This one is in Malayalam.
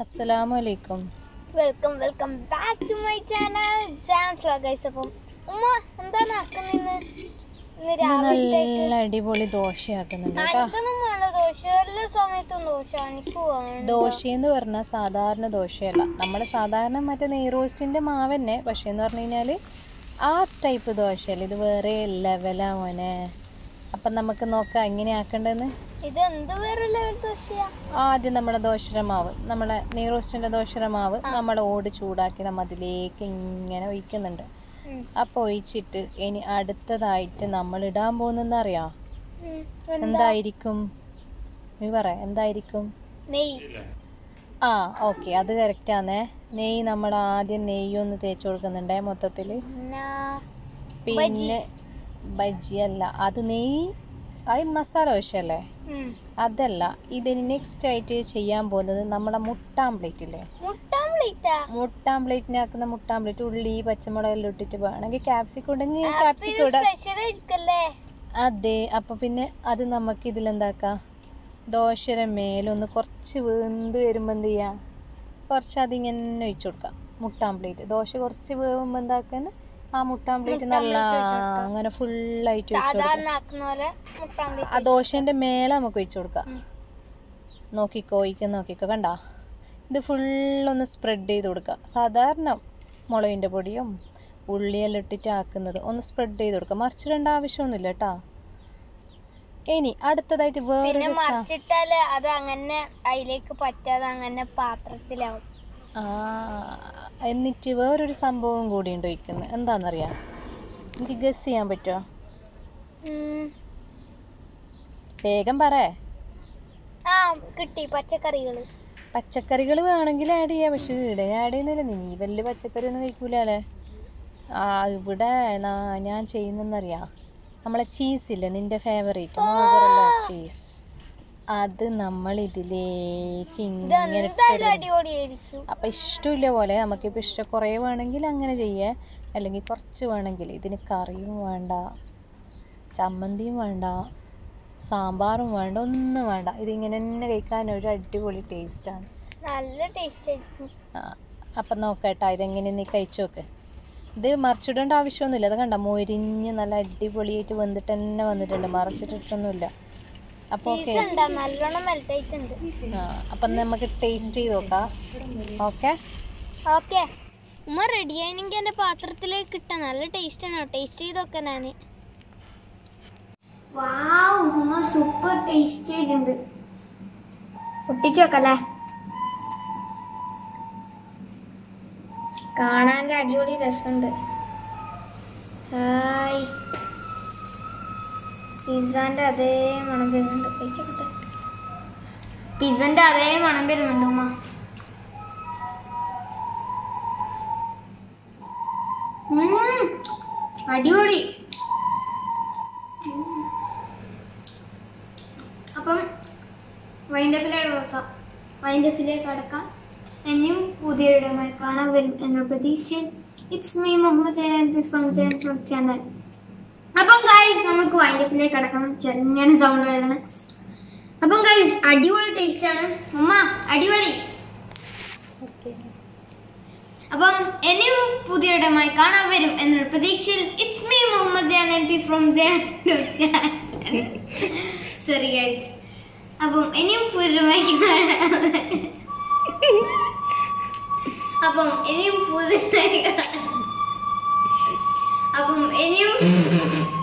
അസ്സലാമു അലൈക്കും welcome welcome back to my channel ജാൻസ് ഗൈസ് അപ്പം ഉമ്മ എന്താണ് ആക്കുന്നത് ഇന്ന് ഇന്ന് രാവിലത്തേക്ക് നല്ല അടിപൊളി ദോശയാക്കുന്നുണ്ട് കേട്ടോ എനിക്കൊന്നും വേണ്ട ദോശ എല്ലാ സമയത്തും ദോശ എനിക്ക് വേണ്ട ദോശ എന്ന് പറഞ്ഞാൽ സാധാരണ ദോശയല്ല നമ്മൾ സാധാരണ മറ്റേ നെയ് റോസ്റ്റിൻ്റെ മാവ് തന്നെ പക്ഷേ എന്ന് പറഞ്ഞു കഴിഞ്ഞാൽ ആ ടൈപ്പ് ദോശയല്ല ഇത് വേറെ ലെവലാ മോനെ അപ്പം നമുക്ക് നോക്കാം എങ്ങനെ ആക്കേണ്ടതെന്ന് ഇത് എന്ത് വേറെ ലെവൽ ദോശയാ ആദ്യം നമ്മുടെ ദോശയുടെ മാവ് നമ്മളെ നെയ് റോസ്റ്റിൻ്റെ ദോശയുടെ മാവ് നമ്മൾ ഓട് ചൂടാക്കി നമ്മൾ അതിലേക്ക് ഇങ്ങനെ ഒഴിക്കുന്നുണ്ട് ഉം. അപ്പോൾ ഒഴിച്ചിട്ട് ഇനി അടുത്തതായിട്ട് നമ്മൾ ഇടാൻ പോകുന്നതെന്ന് അറിയാം ഉം. എന്തായിരിക്കും നീ പറ എന്തായിരിക്കും നെയ്യ് ആ ഓക്കെ അത് കറക്റ്റാന്നേ നെയ്യ് നമ്മൾ ആദ്യം നെയ്യൊന്ന് തേച്ച് കൊടുക്കുന്നുണ്ടേ മൊത്തത്തിൽ പിന്നെ പിന്നെ ബജ്ജി അല്ല അത് നെയ്യ് അത് മസാല ദോശയല്ലേ ഉം. അതല്ല ഇതിന് നെക്സ്റ്റ് ആയിട്ട് ചെയ്യാൻ പോകുന്നത് നമ്മുടെ മുട്ട ആംപ്ലേറ്റ് ഇല്ലേ മുട്ട ഓംലെറ്റാ മുട്ട ആംപ്ലേറ്റിനാക്കുന്ന മുട്ട ആംപ്ലേറ്റ് ഉള്ളി പച്ചമുളകെല്ലാം ഇട്ടിട്ട് വേണമെങ്കിൽ ക്യാപ്സിക്കം ഉണ്ടെങ്കിൽ ക്യാപ്സിക്കം ഇടാം സ്പെഷ്യൽ ആയിരിക്കല്ലേ അതെ അപ്പോൾ പിന്നെ അത് നമുക്ക് ഇതിലെന്താക്കാം ദോശയുടെ മേലൊന്ന് കുറച്ച് വെന്ത് വരുമ്പോൾ എന്ത് ചെയ്യാം കുറച്ച് അതിങ്ങനെ ഒഴിച്ചു കൊടുക്കാം മുട്ട ആംപ്ലേറ്റ് ദോശ കുറച്ച് വേവുമ്പോൾ എന്താക്കാൻ ആ മുട്ട ആംപ്ലേറ്റ് നല്ല അങ്ങനെ ഫുള്ളായിട്ട് ഒഴിച്ചു കൊടുക്കാം സാധാരണ ആക്കുന്ന പോലെ മുട്ട ഓംലെറ്റ് ആ ദോശേൻ്റെ മേലെ നമുക്ക് ഒഴിച്ചു കൊടുക്കാം ഉം. നോക്കിക്കോ ഒഴിക്കാൻ നോക്കിക്കോ കണ്ട ഇത് ഫുള്ളൊന്ന് സ്പ്രെഡ് ചെയ്ത് കൊടുക്കുക സാധാരണ മുളകിൻ്റെ പൊടിയും ഉള്ളിയെല്ലാം ഇട്ടിട്ട് ആക്കുന്നത് ഒന്ന് സ്പ്രെഡ് ചെയ്ത് കൊടുക്കുക മറിച്ചിടേണ്ട ആവശ്യമൊന്നുമില്ല കേട്ടോ ഇനി അടുത്തതായിട്ട് പിന്നെ വേറൊരു സാ- മറിച്ചിട്ടാല് അത് അങ്ങനെ അതിലേക്ക് പറ്റാതെ അങ്ങനെ പാത്രത്തിലാവും ആ എന്നിട്ട് വേറൊരു സംഭവം കൂടി ഉണ്ട് ഒഴിക്കുന്നത് എന്താണെന്നറിയാം എനിക്ക് ഗസ് ചെയ്യാൻ പറ്റുമോ ഉം. വേഗം പറ ആ കിട്ടി പച്ചക്കറികള് പച്ചക്കറികൾ വേണമെങ്കിൽ ആഡ് ചെയ്യാം പക്ഷെ ഇവിടെ ആഡ് ചെയ്യുന്നില്ല നീ വലിയ പച്ചക്കറി ഒന്നും കഴിക്കൂലേ ആ ഇവിടെ നാ- ഞാൻ ചെയ്യുന്നെന്നറിയാം നമ്മളെ ചീസ് ഇല്ലേ നിന്റെ ഫേവറേറ്റ് മോസറല്ല ചീസ് അത് നമ്മൾ ഇതിലേക്ക് ഇങ്ങനെ എന്തായാലും അടിപൊളിയായിരിക്കും അപ്പം ഇഷ്ടമില്ല പോലെ നമുക്കിപ്പോൾ ഇഷ്ടം കുറേ വേണമെങ്കിൽ അങ്ങനെ ചെയ്യേ അല്ലെങ്കിൽ കുറച്ച് വേണമെങ്കിൽ ഇതിന് കറിയും വേണ്ട ചമ്മന്തിയും വേണ്ട സാമ്പാറും വേണ്ട ഒന്നും വേണ്ട ഇതിങ്ങനെ തന്നെ കഴിക്കാൻ ഒരു അടിപൊളി ടേസ്റ്റാണ് നല്ല ടേസ്റ്റ് ആയിരിക്കും അപ്പം നോക്കട്ടാ ഇതെങ്ങനെ നീ കഴിച്ചു നോക്ക് ഇത് മറിച്ചിടേണ്ട ആവശ്യമൊന്നുമില്ല അത് കണ്ട മൊരിഞ്ഞ് നല്ല അടിപൊളിയായിട്ട് വെന്തിട്ട് തന്നെ വന്നിട്ടുണ്ട് മറിച്ചിട്ടിട്ടൊന്നുമില്ല അപ്പോൾ ഓക്കെ ചീസ് ഉണ്ടാ നല്ലോണം മെൽറ്റ് ആയിട്ടുണ്ട് അപ്പം നമുക്ക് ടേസ്റ്റ് ചെയ്ത് നോക്കാം ഓക്കെ ഓക്കെ ഉമ്മ റെഡി ആയെങ്കിൽ എൻ്റെ പാത്രത്തിലേക്ക് ഇട്ട നല്ല ടേസ്റ്റ് ആണ് ടേസ്റ്റ് ചെയ്ത് നോക്കാം ഞാൻ ഉമ്മ സൂപ്പർ ടേസ്റ്റ് ചെയ്തിട്ടുണ്ട് ഒട്ടിച്ചു നോക്കല്ലേ കാണാൻ അടിപൊളി രസമുണ്ട് ഹായ് പിസ്സാന്റെ അതേ മണം വരുന്നുണ്ട് കഴിച്ചോട്ടെ പിസ്സന്റെ അതേ മണം വരുന്നുണ്ട് ഉമ്മ ഉം. അടിപൊളി ഉം. അപ്പം വൈൻഡപ്പിലെ റോസ വൈൻഡപ്പിലേക്ക് അടക്കാം എന്നെയും പുതിയൊരിടമായി കാണാൻ വരും എന്ന പ്രതീക്ഷയിൽ it's me Muhammad Janabi from Jayan from channel അപ്പം ഗൈസ് നമുക്ക് വൈൻഡപ്പിലേക്ക് അടക്കാം ചെറുങ്ങനെ സൗണ്ട് വരുന്നത് അപ്പം ഗൈസ് അടിപൊളി ടേസ്റ്റ് ആണ് ഉമ്മ അടിപൊളി അപ്പം എന്നെയും പുതിയൊരിടമായി കാണാൻ വരും എന്നൊരു പ്രതീക്ഷയിൽ it's me Muhammad Jan L P from sorry guys അപ്പം ഇനിയും പുതിയമായി കാണാൻ അപ്പം ഇനിയും പുതിയ അപ്പം ഇനിയും